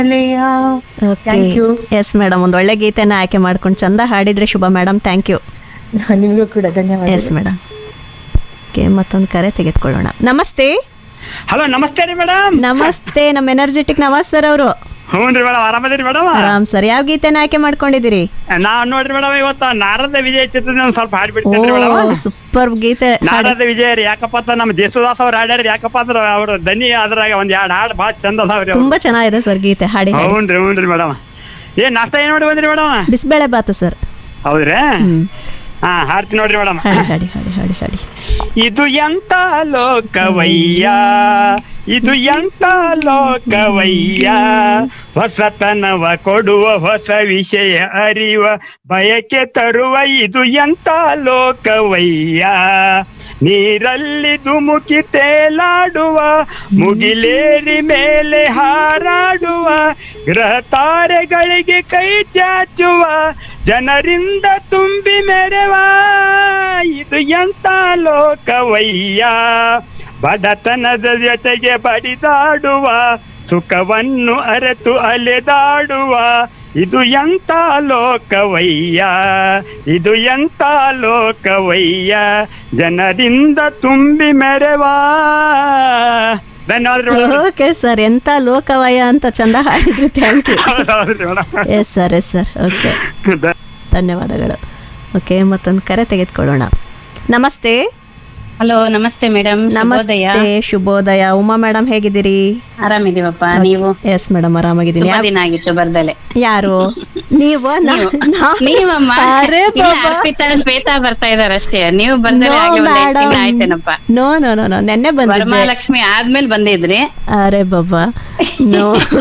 Thank you. Yes madam ಒಂದು ಒಳ್ಳೆ ಗೀತೆನ ಆಯ್ಕೆ ಮಾಡ್ಕೊಂಡು ಚಂದ ಹಾಡಿದ್ರೆ ಶುಭ ಮೇಡಮ್ ಥ್ಯಾಂಕ್ ಯು ನಿಮಗೂ ಕೂಡ ಧನ್ಯವಾದ ಎಸ್ ಮೇಡಮ್ ಓಕೆ ಮತ್ತೊಂದು ಕರೆ ತೆಗೆದುಕೊಳ್ಳೋಣ ನಮಸ್ತೆ ಹಲೋ ನಮಸ್ತೆ ರೀ ಮೇಡಮ್ ನಮಸ್ತೆ ನಮ್ಮ ಎನರ್ಜೆಟಿಕ್ ನವಾಜ್ ಸರ್ ಅವರು ಹ್ಞೂ ರೀ ಮೇಡಮ್ ಆರಾಮದಿರಿ ಮೇಡಮ್ ಆರಾಮ್ ಸರ್ ಯಾವ ಗೀತೆನ ಆಯ್ಕೆ ಮಾಡ್ಕೊಂಡಿದ್ದೀರಿ ನಾವ್ ನೋಡ್ರಿ ಮೇಡಮ್ ಇವತ್ತ ನಾರದ ವಿಜಯ ಚಿತ್ರದ ಒಂದ್ ಸ್ವಲ್ಪ ಓ ಹಾಡ್ಬಿಡ್ತೇನೆ ಮೇಡಮ್ ಸೂಪರ್ ಗೀತೆ ಹಾಡಿ. ನಾರದ ವಿಜಯ ರೀ ಯಾಕಪ್ಪ ಅಂತ ನಮ್ಮ ದೇಶದಾಸ್ ಅವ್ರು ಹಾಡ್ಯಾರ ಯಾಕಪ್ಪ ಅಂದ್ರೆ ಅವ್ರ ದನಿ ಅದ್ರಾಗ ಒಂದ್ ಎರಡ್ ಹಾಡ್ ಭಾಳ ಚಂದ ಅದಾವ್ರಿ ಅವ್ರು ತುಂಬಾ ಚೆನ್ನಾಗಿದೆ ಸರ್ ಗೀತೆ ಹಾಡಿ ಹಾಡಿ ಹ್ಞೂ ರೀ ಹ್ಞೂ ರೀ ಮೇಡಮ್ ಏನ್ ನಾಷ್ಟ ಏನ್ ಮಾಡಿ ಬಂದ್ರಿ ಮೇಡಮ್ ಬಿಸಿಬೇಳೆ ಬಾತು ಸರ್ ಹೌದ್ರಿ ಹ್ಮ್ ಹಾ ಹಾಡ್ತೀನಿ ನೋಡ್ರಿ ಮೇಡಮ್ ಹಾಡಿ ಹಾಡಿ ಹಾಡಿ ಹಾಡಿ ಹಾಡಿ ಇದು ಎಂತ ಲೋಕವಯ್ಯ ಇದು ಎಂತ ಲೋಕವಯ್ಯ ಹೊಸತನವ ಕೊಡುವ ಹೊಸ ವಿಷಯ ಅರಿವ ಬಯಕೆ ತರುವ ಇದು ಎಂತ ಲೋಕವಯ್ಯ ನೀರಲ್ಲಿ ಧುಮುಕಿ ತೇಲಾಡುವ ಮುಗಿಲೇರಿ ಮೇಲೆ ಹಾರಾಡುವ ಗ್ರಹ ತಾರೆಗಳಿಗೆ ಕೈ ಚಾಚುವ ಜನರಿಂದ ತುಂಬಿ ಮೆರೆವ ಇದು ಎಂತ ಲೋಕವಯ್ಯ ಬಡತನದ ಜೊತೆಗೆ ಬಡಿದಾಡುವ ಸುಖವನ್ನು ಅರೆತು ಅಲೆದಾಡುವ ಇದು ಎಂತ ಲೋಕವಯ್ಯ ಇದು ಎಂತ ಲೋಕವಯ್ಯ ಜನರಿಂದ ತುಂಬಿ ಮೆರೆವಾ ಧನ್ಯವಾದ ಮೇಡಮ್ ಓಕೆ ಸರ್ ಎಂತ ಲೋಕವಯ ಅಂತ ಚಂದ ಹಾಡಿದ್ರಿ ಥ್ಯಾಂಕ್ ಯು ಹೌದೌದ್ರಿ madam yes sir yes sir okay ಧನ್ಯವಾದಗಳು ಓಕೆ ಮತ್ತೊಂದು ಕರೆ ತೆಗೆದುಕೊಳ್ಳೋಣ ನಮಸ್ತೆ ಹಲೋ ನಮಸ್ತೆ ಮೇಡಮ್ ನಮಸ್ತೆ ಶುಭೋದಯ ಉಮಾ ಮೇಡಮ್ ಹೇಗಿದ್ದೀರಿ ಆರಾಮಿದೀವಪ್ಪ ನೀವು ಎಸ್ ಮೇಡಮ್ ಆರಾಮಾಗಿದ್ದೀನಿ ತುಂಬಾ ಯಾವ- ದಿನ ಆಗಿತ್ತು ಬರ್ದಲೆ ಯಾರು ನೀವು ನೀವಮ್ಮ ಅರೆ ಇಲ್ಲ, ಅರ್ಪಿತಾ ಶ್ವೇತಾ ಬರ್ತಾ ಇದಾರೆ ಅಷ್ಟೇ ನೀವು ಬಂದರೆ ಹಾಗೆ ಒಂದ್ ಐದ್ ದಿನ ಆಯ್ತೇನಪ್ಪ ನೋ ನೋ ನೋ ನೋ ನೆನ್ನೆ ಬಂದಿದ್ದೆ ವರಮಹಾಲಕ್ಷ್ಮಿ ಆದ್ಮೇಲೆ ಬಂದಿದ್ರಿ ಅರೆ ಬಾಬಾ ನೋ